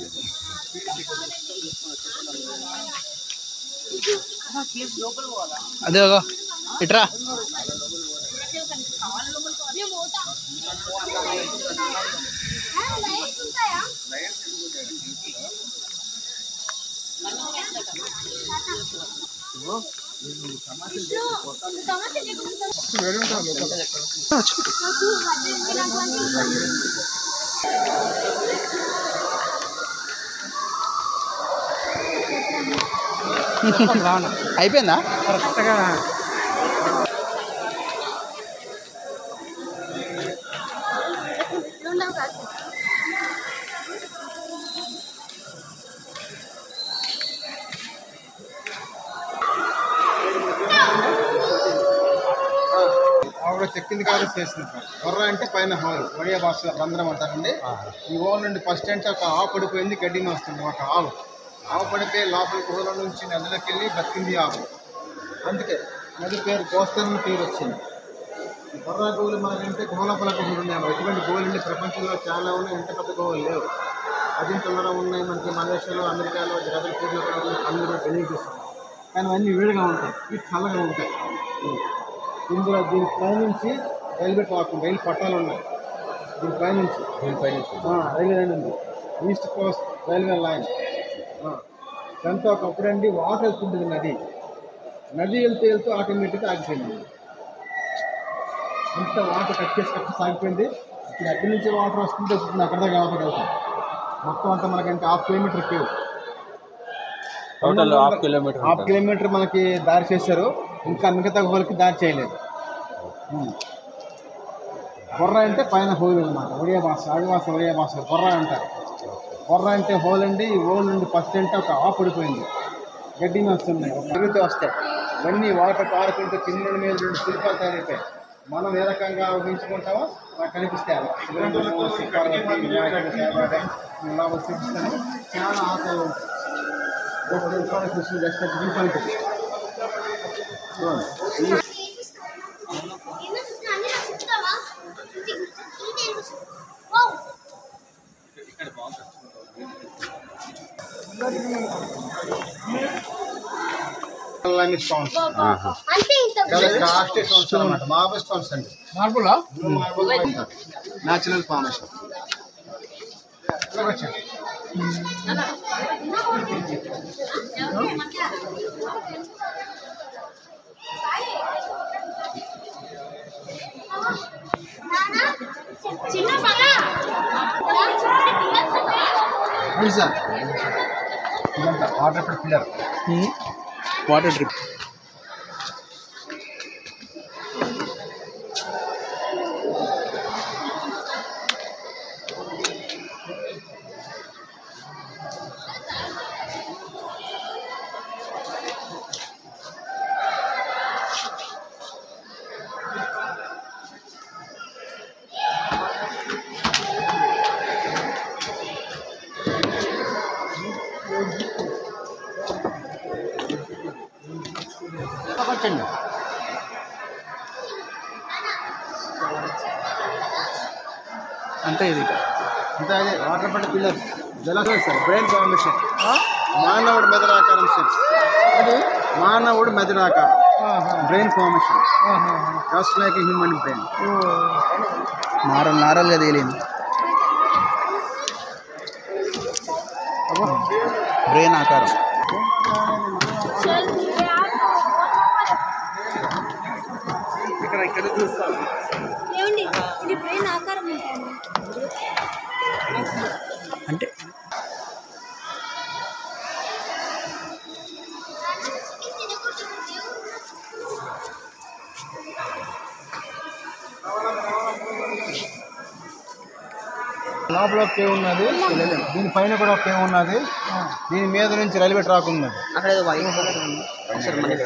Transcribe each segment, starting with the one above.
అదే ఒక ఇట్రా అయిపోయిందా కరెక్ట్గా ఆవిడ చెక్కింది కాదు చేసింది కాదు. బొర్ర అంటే పైన హోల్ ఒడియా భాషలో బంధనం అంటారండి ఈ హోల్ నుండి ఫస్ట్ అంటే ఒక ఆవు పడిపోయింది గడ్డి వస్తుంది ఒక ఆవు ఆవు పడిపోయి లోపల గుహల నుంచి నదిలోకి వెళ్ళి బతికింది ఆవు అందుకే నది పేరు కోస్తరని పేరు వచ్చింది ఈ బొర్రా గుహలు మనకంటే గుహలోపల గుహలు ఉన్నాయి ఎటువంటి గుహలు ఉండి ప్రపంచంలో చాలా ఉన్నాయి ఇంత పెద్ద గుహలు లేవు అజింతలలో ఉన్నాయి మనకి మలేషియాలో అమెరికాలో జగదల్పూర్లో కూడా ఉన్నాయి అందులో తెలియజేస్తున్నాయి కానీ అన్నీ వేడిగా ఉంటాయి ఇవి చల్లగా ఉంటాయి ఇందులో దీని పైనుంచి రైల్వే ట్రాక్ ఉంది, రైలు పట్టాలు ఉన్నాయి దీని పైనుంచి ఆ, రైల్వే లైన్ ఉంది ఈస్ట్ కోస్ట్ రైల్వే లైన్ ఆ, దాంతో ఒకప్పుడు అండి వాటర్ వెళ్తుంటుంది నది నది వెళ్తూ వెళ్తూ ఆటోమేటిక్గా ఆగిపోయింది అంత వాటర్ కట్ చేసి కట్ సాగిపోయింది ఇప్పుడు ఎక్కడి నుంచి వాటర్ వస్తుందో ఇప్పుడు అక్కడ దాకా వాటర్ వెళ్తాం మొత్తం అంతా మనకంటే half kilometre cave total half kilometre half kilometre మనకి దారి చేశారు ఇంకా మిగతా హోల్కి దారి చేయలేదు ఉం. బొర్ర అంటే పైన హోల్ అనమాట ఒడియా భాష ఆదివాస ఒడియా భాష బొర్ర అంటారు బొర్ర అంటే హోల్ అండి ఈ హోల్ నుండి ఫస్ట్ అంటే ఒక ఆఫ్ పడిపోయింది గడ్డి వస్తున్నాయి ఒక తిరుగుతూ వస్తాయి ఇవన్నీ వాటర్ కారుకుంటూ కింద మీద రెండు శిల్పాలు తయారైపోయాయి మనం ఏ రకంగా ఊహించుకుంటామో నాకు కనిపిస్తాయి అలా శివలింగము, శిఖావతి, వినాయకుడు, సేవాడే, ఇలా చూపిస్తాను చాలా ఆశలు ఉంటాయి ఒక రూపాయలు కృష్ణ జస్ట్ వ్యూ పాయింట్ చూడండి ఈ స్టోన్స్ అంటే ఇంత చాలా కాస్ట్ స్టోన్స్ అన్నమాట మార్బల్ స్టోన్స్ అండి మార్పులా మార్బల్ న్యాచురల్ ఫార్మేషన్ చూడొచ్చండి చిన్న పగ ఇది సార్ ఇదంతా వాటర్ పిల్లర్ వాటర్ డ్రిప్ వచ్చండి అంతే ఇది అంటే అదే వాటర్ పట్ట పిల్లర్ జలసరి సార్ బ్రెయిన్ ఫార్మేషన్ మానవుడు మెదడాకారం సార్ మానవుడు మెదడాకారం brain formation just like human brain natural నారల్గా తేలింది బ్రెయిన్ ఆకారం ఇక్కడ ఇక్కడ చూస్తాం ఏమండి ఇది బ్రెయిన్ ఆకారం ఉంటుంది అంటే లోపల ఒక కేవ్ ఉన్నది దీని పైన కూడా ఒక కేవ్ ఉన్నది దీని మీద నుంచి రైల్వే ట్రాక్ ఉన్నది అక్కడ ఏదో వైన్ ఒకసారి మళ్ళీ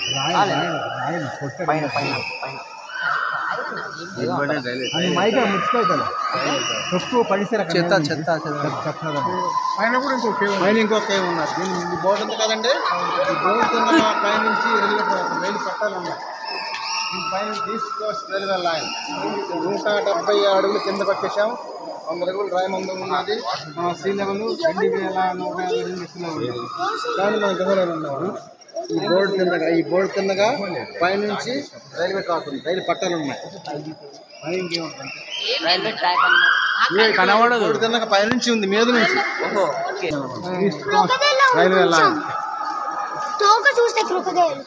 పైన పైన పైన అది మైక ముచ్చిపోతుంది ఎక్కువ పరిసర చెత్త చెత్త చెత్త పైన కూడా ఇంకో కేవ్ పైన ఇంకో కేవ్ ఉన్నది దీని ఈ బోర్డు ఉంది కదండి ఈ బోర్డు ఉన్న పైన నుంచి రైల్వే ట్రాక్ రైలు పట్టాలు ఉన్నాయి దీని పైన ఈస్ట్ కోస్ట్ రైల్వే లైన్ నూట డెబ్బై అడుగులు కింద పట్టేశాం వంద అడుగులు రాయి మందం ఉన్నది మన సీ లెవెల్ రెండు వేల నూట యాభై రెండు ఇస్తున్నా ఉంది కానీ మన గుహలో ఉన్నాము ఈ బోర్డు కిందగా ఈ బోర్డు కిందగా పైనుంచి రైల్వే ట్రాక్ ఉంది రైలు పట్టాలు ఉన్నాయి పైన ఇంకేముంటుంది రైల్వే ట్రాక్ అన్నమాట కనబడదు బోర్డు కిందగా పైనుంచి ఉంది మీద నుంచి ఓహో ఓకే రైల్వే లైన్ తోక చూస్తే క్రొకదేలు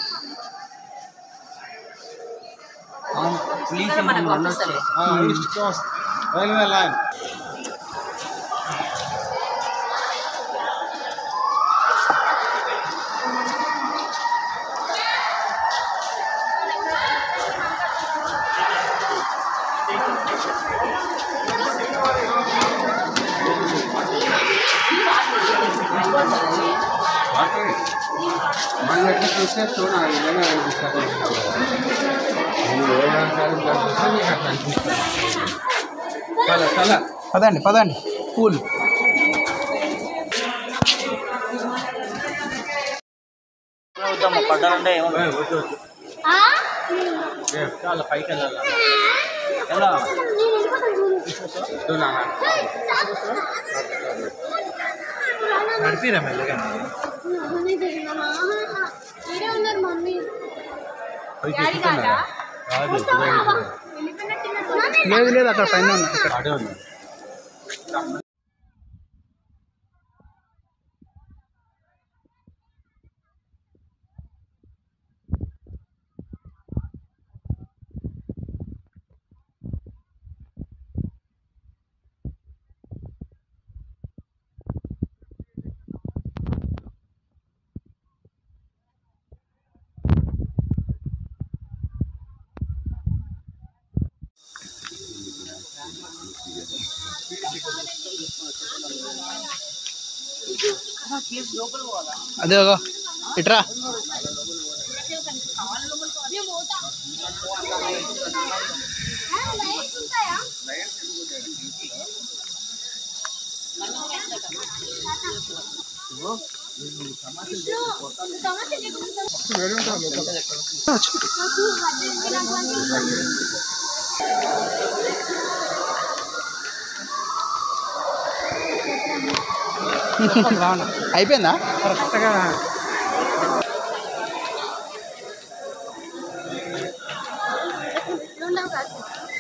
పోలీసు మనకు పంపిస్తారు ఈస్ట్ కోస్ట్ రైల్వే లైన్ మన ఎట్లా చూస్తే చూడాలి ఇలాగే అనిపిస్తుంది చాలా చాలా పదండి పదండి కూల్ పడ్డారంటే ఏమో ఆ? చాలా పైకి వెళ్ళాలి ఎలా నేను వెళ్ళిపోతాను చూడు. నడిపిరా మెల్లగా మమ్మీ తెలియదా? ఈడే ఉన్నారు మమ్మీ డాడీ కాదా? వస్తావా? వెళ్ళిపోయినట్టున్నారు. లేదు లేదు అక్కడ పైన ఉన్నా ఇక్కడ అదే ఉంది అదే ఒక ఇట్రా ఆ, లైట్స్ ఉంటాయా? విష్ణు, నువ్వు తమాషా చేయకుండా నాకు వడ్డీ నాకు వడ్డీ. అయిపోయిందా కరెక్ట్గా రెండవ క్లాస్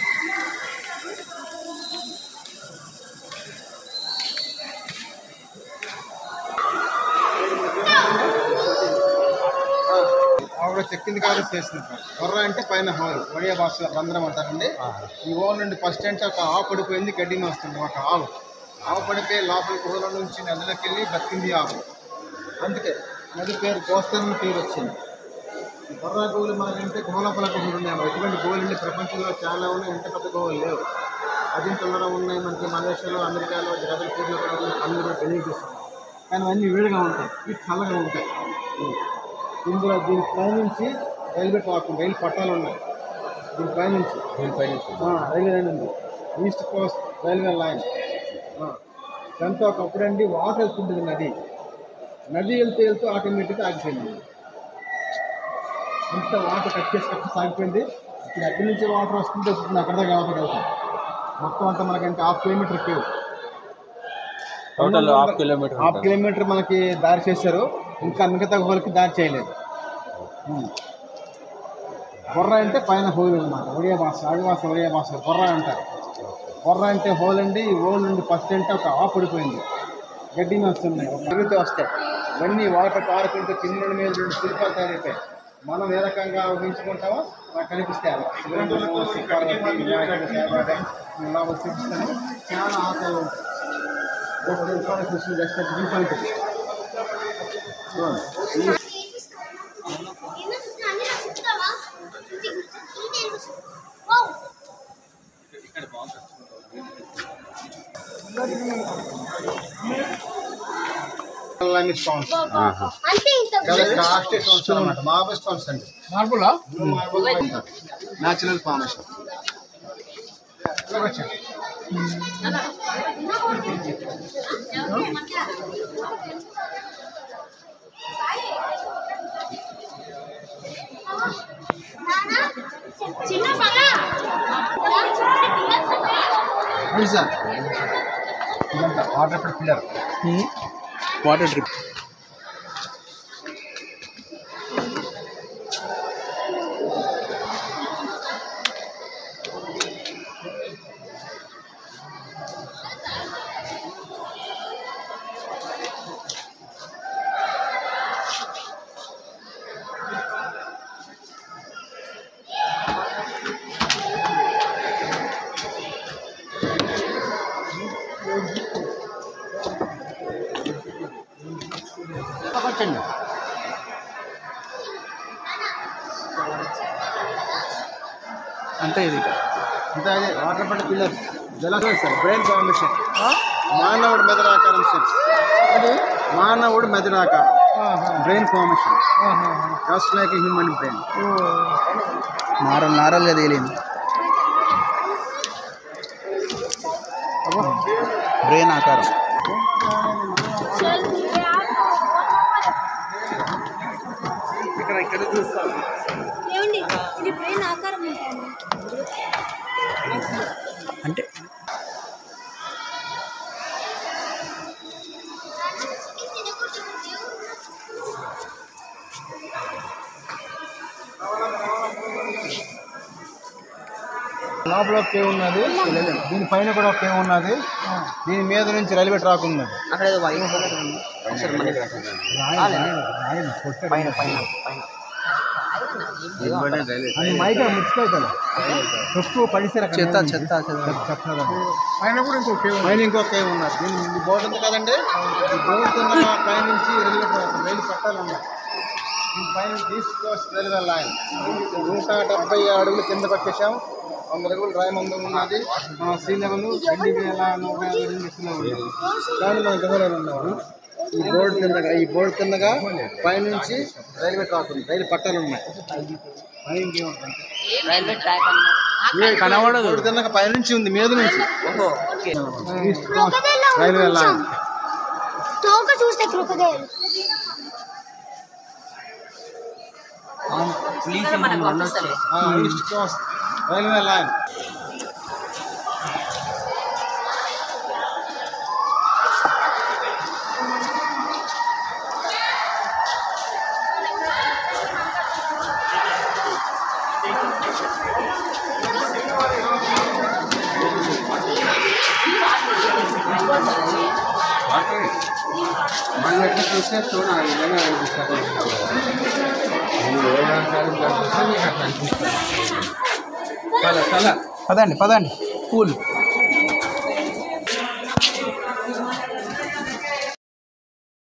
ఆవిడ చెక్కింది కాదు చేసింది కాదు. కొర్ర అంటే పైన హోల్ ఒడియా భాషలో రంధ్రం అంటారండి ఈ హోల్ నుండి ఫస్ట్ అంటే ఒక ఆవు పడిపోయింది గడ్డి వస్తుంది ఒక ఆవు ఆవు పడిపోయి లోపల గుహల నుంచి నదిలోకి వెళ్ళి బతికింది ఆవు అందుకే నది పేరు కోస్తరని పేరు వచ్చింది ఈ కొర్ర గోవులు మనకంటే గుహలోపల గుహలు ఉన్నాయి ఎటువంటి గోవులు ఉండి ప్రపంచంలో చాలా ఉన్నాయి ఇంత పెద్ద గోవులు లేవు అజింతలలో ఉన్నాయి మనకి మలేషియాలో అమెరికాలో జగదల్పూర్లో కూడా ఉన్నాయి అందులో తెలియజేస్తున్నాయి కానీ అన్నీ వేడిగా ఉంటాయి ఇవి చల్లగా ఉంటాయి ఇందులో దీని పైనుంచి రైల్వే ట్రాక్ రైలు పట్టాలు ఉన్నాయి దీని పైనుంచి ఆ, రైల్వే లైన్ ఉంది ఈస్ట్ కోస్ట్ రైల్వే లైన్ ఆ, దాంతో ఒకప్పుడండి వాటర్ వెళ్తుంటుంది నది నది వెళ్తూ వెళ్తూ ఆటోమేటిక్గా ఆగిపోయింది అంత వాటర్ కట్ చేసి కట్ సాగిపోయింది ఇప్పుడు అక్కడి నుంచి వాటర్ వస్తుంటే వస్తుంది అక్కడ దాకా వాటర్ వెళ్తాం మొత్తం అంతా మనకంటే half kilometre cave total half kilometre half kilometre మనకి దారి చేశారు ఇంకా మిగతా హోల్కి దారి చేయలేదు ఉం. బొర్ర అంటే పైన హోల్ అనమాట ఒడియా భాష ఆదివాస ఒడియా భాష బొర్ర అంటారు బొర్ర అంటే హోల్ అండి ఈ హోల్ నుండి ఫస్ట్ అంటే ఒక ఆఫ్ పడిపోయింది గడ్డి వస్తున్నాయి ఒక తిరిగితే వస్తాయి ఇవన్నీ వాటర్ కారుకుంటూ కింద నుండి మీద రెండు శిల్పాలు తయారైపోయాయి మనం ఏ రకంగా ఊహించుకుంటామో నాకు కనిపిస్తాయి అలా శివలింగము, శిఖరావతి, వినాయకుడు, సాయిబాబా, ఇలా చూపిస్తాను చాలా ఆకలి ఉంటాయి ఒక రూపాయలు కృష్ణ జస్ట్ రూపాయలు ఎన్నో చూస్తున్నా అన్ని నాకు చెప్తావా ఇది ఇది తెలుసు. వావ్. స్టోన్స్ అంటే ఇంత కాస్ట్ స్టోన్స్ అనమాట మార్బల్ స్టోన్స్ అండి మార్పులా న్యాచురల్ ఫార్మేషన్ వచ్చండి చిన్న పగ తెలుసా ఇదంతా water food pillar water drip పట్టండి అంటే ఇది ఇంకా అదే వాటర్ పట్ల పిల్లర్ జలసం సార్ బ్రెయిన్ ఫార్మేషన్ మానవుడు మెదడాకారం సార్ మానవుడు మెదడాకారం brain formation just like human brain natural నారల్గా తేలింది బ్రెయిన్ ఆకారం ఏమండి ఇది బ్రెయిన్ ఆకారం ఉంటుంది అంటే లోపల ఒక కేవ్ ఉన్నది దీనిపైన కూడా ఒక కేవ్ ఉన్నది దీని మీద నుంచి రైల్వే ట్రాక్ ఉన్నది పైన పైన అది మైక ముచ్చిపోతుంది ఫస్ట్ పరిసర చెత్త చెత్త చెత్త పైన కూడా ఇంకో కేవ్ పైన ఇంకో కేవ్ ఉన్నది దీని ఈ బోర్డు ఉంది కదండి ఈ బోర్డు కింద పైన నుంచి రైల్వే ట్రాక్ రైలు పట్టాలు ఉన్నాయి దీని పైన ఈస్ట్ కోస్ట్ రైల్వే లైన్ నూట డెబ్బై అడుగులు కింద పట్టేశాం వంద అడుగులు రాయమందం ఉన్నది మన సీ లెవెల్ రెండు వేల నూట యాభై రెండు లక్షలు ఉంది కానీ మన గదిలో ఉన్నాము ఈ బోర్డు కిందగా ఈ బోర్డు కిందగా పైనుంచి రైల్వే ట్రాక్ ఉంది రైలు పట్టాలు ఉన్నాయి పైన ఇంకేముంటుంది కనబడదు బోర్డు కిందగా పైనుంచి ఉంది మీద నుంచి ఈస్ట్ కోస్ట్ రైల్వే లైన్ తోక చూస్తే క్రొకదేలు ఆ, ఈస్ట్ కోస్ట్ రైల్వే లైన్ మనం ఎట్లా చూస్తే చూడాలి ఇలాగే అనిపిస్తుంది పదండి పదండి కూల్